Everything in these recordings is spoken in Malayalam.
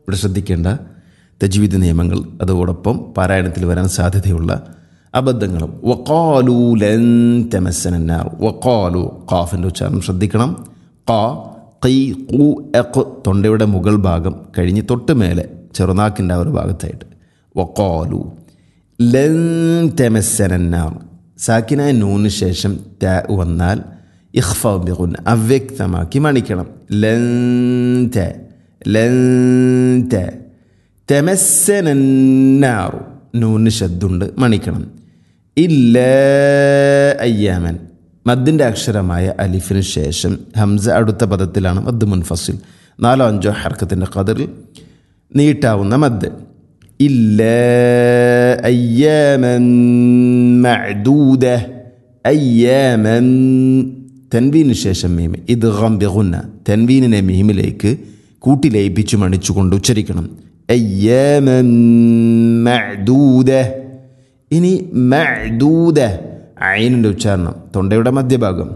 ഇവിടെ ശ്രദ്ധിക്കേണ്ട തജ്വീദ് നിയമങ്ങൾ അതോടൊപ്പം പാരായണത്തിൽ വരാൻ സാധ്യതയുള്ള അബദ്ധങ്ങളും വക്കാലു ലൻ തെമസനാർ വക്കാലു ഖാഫിൻ്റെ ഉച്ചാരണം ശ്രദ്ധിക്കണം ഖാ ഖൈ ഖു എഖ് തൊണ്ടയുടെ മുകൾ ഭാഗം കഴിഞ്ഞ് തൊട്ട് മേലെ ചെറുനാക്കിൻ്റെ ആ ഒരു ഭാഗത്തായിട്ട് വക്കാലു ലൻ തെമസനാർ സാക്കിനായ നൂന് ശേഷം ത വന്നാൽ ഇഖ്ഫ ബിഗുൻ അവ്യക്തമാക്കി മണിക്കണം ലൻ ത ലൻ ത തെമസ്സനാറു നൂന് ശബ്ദുണ്ട് മണിക്കണം ഇല്ല അയ്യാമൻ മദ്ദിൻ്റെ അക്ഷരമായ അലിഫിന് ശേഷം ഹംസ അടുത്ത പദത്തിലാണ് മദ് മുൻഫസിൽ നാലോ അഞ്ചോ ഹർക്കത്തിൻ്റെ കതിറിൽ നീട്ടാവുന്ന മദ് ഇല്ല അയ്യാമൻ മഅദൂദ അയ്യാമൻ തൻവീന് ശേഷം മീമ് ഇത് ഗംബിഗുന്ന തൻവീനിനെ മീമിലേക്ക് കൂട്ടി ലയിപ്പിച്ച് മണിച്ചുകൊണ്ട് ഉച്ചരിക്കണം അയ്യാമൻ മഅദൂദ ഇനി മഅദൂദ ഐനിൻ്റെ ഉച്ചാരണം തൊണ്ടയുടെ മധ്യഭാഗം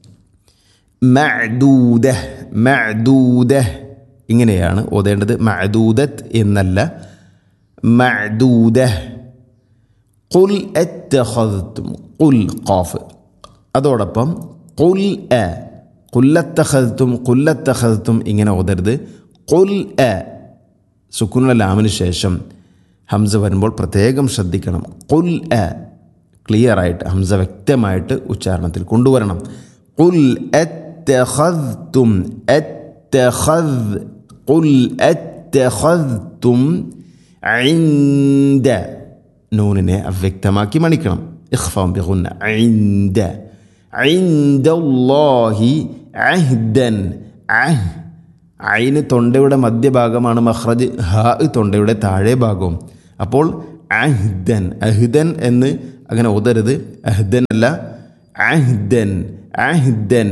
മഅദൂദ മഅദൂദ ഇങ്ങനെയാണ് ഓതേണ്ടത് മഅദൂദത്ത് എന്നല്ല മഅദൂദ ഖുൽ അത്തഖദ്തും ഖുൽ ഖാഫ് അതോടൊപ്പം ഖുൽ അ ഖുല്ലത്തഖദ്തും ഖുല്ലത്തഖദ്തും ഇങ്ങനെ ഓതരുത് ഖുൽ അ സുക്കുനുള്ള ലാമിന് ശേഷം ഹംസ വരുമ്പോൾ പ്രത്യേകം ശ്രദ്ധിക്കണം ഖുൽ അ ക്ലിയറായിട്ട് ഹംസ വ്യക്തമായിട്ട് ഉച്ചാരണത്തിൽ കൊണ്ടുവരണം ഖുൽ അത്തഖദ്തും അത്തഖദ് ഖുൽ അത്തഖദ്തും ഐന്ദ നൂനിനെ അവ്യക്തമാക്കി മണിക്കണം ഇഖ്ഫാം ബിഗുന്ന ഐന്ദ ഐന്ദല്ലാഹി അഹ്ദൻ അഹ് ഐന് തൊണ്ടയുടെ മധ്യഭാഗമാണ് മഹ്റജ് ഹ തൊണ്ടയുടെ താഴെ ഭാഗവും അപ്പോൾ അഹ്ദൻ അഹ്ദൻ എന്ന് അങ്ങനെ ഓതരുത് അഹ്ദൻ അല്ല അഹ്ദൻ അഹ്ദൻ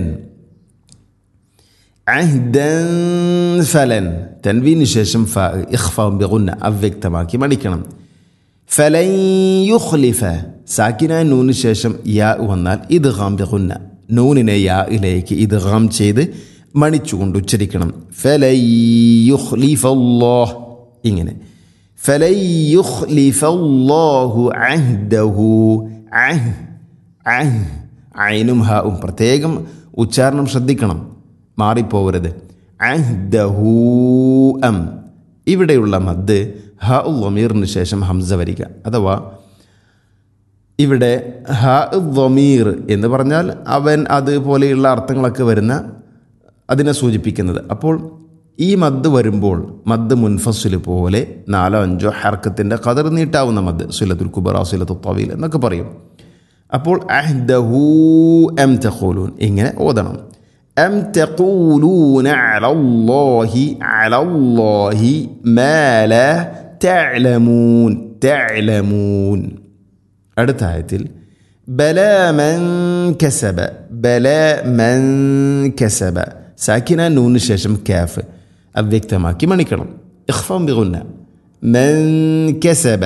അഹ്ദൻ ഫലൻ തൻവീന് ശേഷം ഫ ഇഖ്ഫാം ബിഗുന്ന അവ്യക്തമാക്കി മടിക്കണം ഫലൻ യുഖ്ലിഫ സാക്കിന നൂന് ശേഷം യാ വന്നാൽ ഇത് ഹാം ബിഗുന്ന നൂനിനെ യാ ഇലേക്ക് ഇത് ഹാം ചെയ്ത് മണിച്ചുകൊണ്ട് ഉച്ചരിക്കണം ഫലൻ യുഖ്ലിഫല്ലാഹ് ഇങ്ങനെ ഫലൻ യുഖ്ലിഫല്ലാഹു അഹ്ദഹു അഹ് അഹ് ഐനും ഹാവും പ്രത്യേകം ഉച്ചാരണം ശ്രദ്ധിക്കണം മാറിപ്പോവരുത് അഹ്ദഹൂ അം ഇവിടെയുള്ള മദ് ഹ ഉമീറിന് ശേഷം ഹംസ വരിക അഥവാ ഇവിടെ ഹ വമീർ എന്ന് പറഞ്ഞാൽ അവൻ അതുപോലെയുള്ള അർത്ഥങ്ങളൊക്കെ വരുന്ന അതിനെ സൂചിപ്പിക്കുന്നത് അപ്പോൾ ഈ മദ് വരുമ്പോൾ മദ് മുൻഫസുൽ പോലെ നാലോ അഞ്ചോ ഹർക്കത്തിൻ്റെ കതർ നീട്ടാവുന്ന മദ് സുലത്തുൽ കുബറ സുലത്തു തവീൽ എന്നൊക്കെ പറയും അപ്പോൾ അഹ്ദഹൂ എം തഖൂലൂൻ ഇങ്ങനെ ഓതണം أم تقولون على الله على الله ما لا تعلمون تعلمون അടുത്ത ആയത്തിൽ ബല മൻ കസബ ബല മൻ കസബ സാക്കിന നൂന് ശേഷം കാഫ് അവ്യക്തമാക്കി മണിക്കണം ഇഖ്ഫം ബിഗുന്ന മൻ കസബ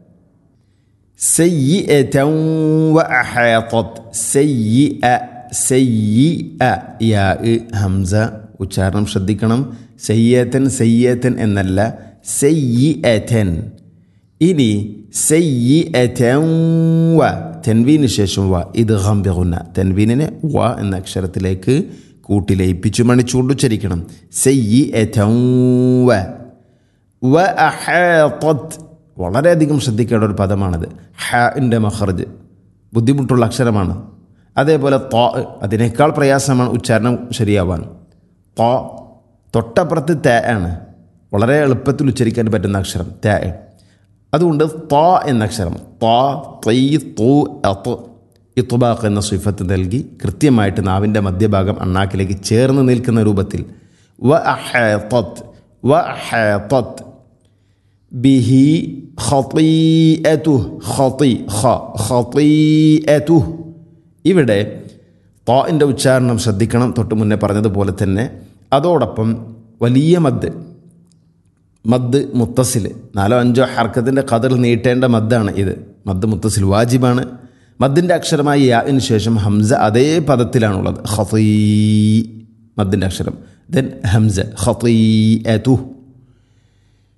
سيئة وأحاطت سيئة സയ്യ യാ ഹംസ ഉച്ചാരണം ശ്രദ്ധിക്കണം സയ്യത്തൻ സയ്യത്തൻ എന്നല്ല സയ്യൻ ഇനി സയ്യൻ വ തെൻവീന് ശേഷം വ ഇത് ഹംബിറുന്ന തെൻവീനിനെ വ എന്ന അക്ഷരത്തിലേക്ക് കൂട്ടി ലയിപ്പിച്ചു മണിച്ചുകൊണ്ട് ഉച്ചരിക്കണം സയ്യൻ വ വ അഹാത്തത് വളരെയധികം ശ്രദ്ധിക്കേണ്ട ഒരു പദമാണിത് ഹാൻ്റെ മഹർജ് ബുദ്ധിമുട്ടുള്ള അക്ഷരമാണ് അതേപോലെ ത അതിനേക്കാൾ പ്രയാസമാണ് ഉച്ചാരണം ശരിയാവാൻ ത തൊട്ടപ്പുറത്ത് ത ആണ് വളരെ എളുപ്പത്തിൽ ഉച്ചരിക്കാൻ പറ്റുന്ന അക്ഷരം ത അതുകൊണ്ട് ത എന്ന അക്ഷരം ത തൈ തു അത്ത് ഇത്തുബാഖ് എന്ന സിഫത്ത് നൽകി കൃത്യമായിട്ട് നാവിൻ്റെ മധ്യഭാഗം അണ്ണാക്കിലേക്ക് ചേർന്ന് നിൽക്കുന്ന രൂപത്തിൽ വ അഹത്ത് വ അഹത്ത് ബിഹി ഖീഅതു ഖി ഖീഅതു ഇവിടെ താഇൻ്റെ ഉച്ചാരണം ശ്രദ്ധിക്കണം തൊട്ട് മുന്നേ പറഞ്ഞതുപോലെ തന്നെ അതോടൊപ്പം വലിയ മദ് മദ് മുത്തസിൽ നാലോ അഞ്ചോ ഹർക്കത്തിൻ്റെ കതിർ നീട്ടേണ്ട മദ്ദാണ് ഇത് മദ് മുത്തസിൽ വാജിബാണ് മദ്ദിൻ്റെ അക്ഷരമായ യാന് ശേഷം ഹംസ അതേ പദത്തിലാണുള്ളത് ഖീ മദ്ദിൻ്റെ അക്ഷരം ദെൻ ഹംസ ഖീഅതു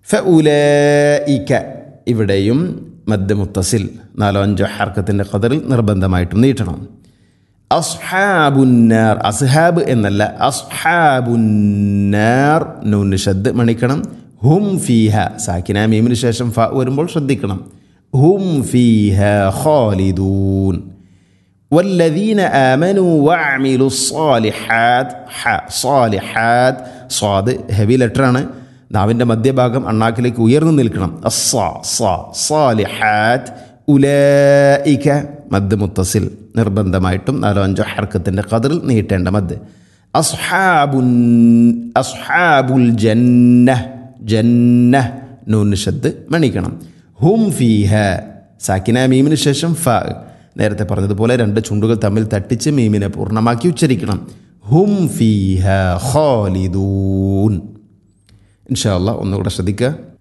ഫഉലൈക ഇവിടെയും മദ് മുത്തസിൽ നാലോ അഞ്ചോ ഹർക്കത്തിൻ്റെ ഖദറിൽ നിർബന്ധമായിട്ടും നീട്ടണം അസ്ഹാബുന്നാർ അസ്ഹാബ് എന്നല്ല അസ്ഹാബുന്നാർ നൂന് ഷദ് മണിക്കണം ഹും ഫീഹ സാക്കിന മീമിന് ശേഷം ഫ വരുമ്പോൾ ശ്രദ്ധിക്കണം ഹും ഫീഹ ഖാലിദൂൻ والذين آمنوا وعملوا الصالحات ح صالحات صاد ഹെവി ലെറ്ററാണ് നാവിൻ്റെ മധ്യഭാഗം അണ്ണാക്കിലേക്ക് ഉയർന്നു നിൽക്കണം അസ്സ സ സാലിഹാത്ത് ഉലൈക മദ് മുത്തസിൽ നിർബന്ധമായിട്ടും നാലോ അഞ്ചോ ഹർക്കത്തിൻ്റെ കതിറിൽ നീട്ടേണ്ട മദ് അസ്ഹാബുൻ അസ്ഹാബുൽ ജന്ന ജന്ന നൂന് ഷദ് മണിക്കണം ഹും ഫീഹ സാക്കിന മീമിന് ശേഷം ഫ നേരത്തെ പറഞ്ഞതുപോലെ രണ്ട് ചുണ്ടുകൾ തമ്മിൽ തട്ടിച്ച് മീമിനെ പൂർണ്ണമാക്കി ഉച്ചരിക്കണം ഹും ഫീഹ ഖാലിദൂൻ ഇൻഷാ അല്ലാ ഒന്നുകൂടെ ശ്രദ്ധിക്കുക